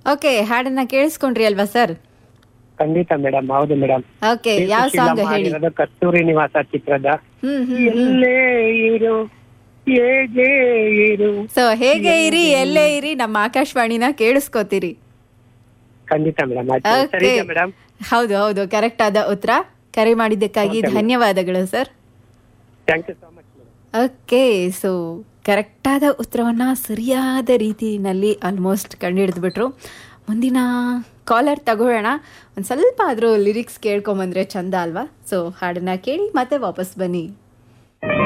okay ಹಾಡನ್ನ ಕೇಳಿಸ್ಕೊಂಡ್ರಿ ಅಲ್ವಾ sir ಖಂಡಿತ ಮೇಡಮ್ ಹೌದು ಮೇಡಮ್ ಓಕೆ ಯಾವ ಸಾಂಗ್ ಹೇಳಿ ಕಸ್ತೂರಿ ನಿವಾಸ ಚಿತ್ರದ ಹ್ಮ್ ಹ್ಮ್ ಎಲ್ಲೇ ಇರು ಹೇಗೆ ಇರು ಸೊ ಹೇಗೆ ಇರಿ ಎಲ್ಲೇ ಇರಿ ನಮ್ಮ ಆಕಾಶವಾಣಿನ ಕೇಳಿಸ್ಕೋತೀರಿ ಖಂಡಿತ ಮೇಡಮ್ ಆಯ್ತು ಓಕೆ ಸರಿ ಮೇಡಮ್ ಹೌದು ಹೌದು ಕರೆಕ್ಟ್ ಆದ ಉತ್ತರ ಕರೆ ಮಾಡಿದ್ದಕ್ಕಾಗಿ ಧನ್ಯವಾದಗಳು sir thank you so much madam okay so ಕರೆಕ್ಟಾದ ಉತ್ತರವನ್ನ ಸರಿಯಾದ ರೀತಿಯಲ್ಲಿ ಆಲ್ಮೋಸ್ಟ್ ಕಂಡುಹಿಡಿದ್ಬಿಟ್ರು ಮುಂದಿನ ಕಾಲರ್ ತಗೊಳ್ಳೋಣ ಒಂದು ಸ್ವಲ್ಪ ಆದರೂ ಲಿರಿಕ್ಸ್ ಕೇಳ್ಕೊಂಬಂದ್ರೆ ಚಂದ ಅಲ್ವಾ ಸೊ ಹಾಡನ್ನ ಕೇಳಿ ಮತ್ತೆ ವಾಪಸ್ ಬನ್ನಿ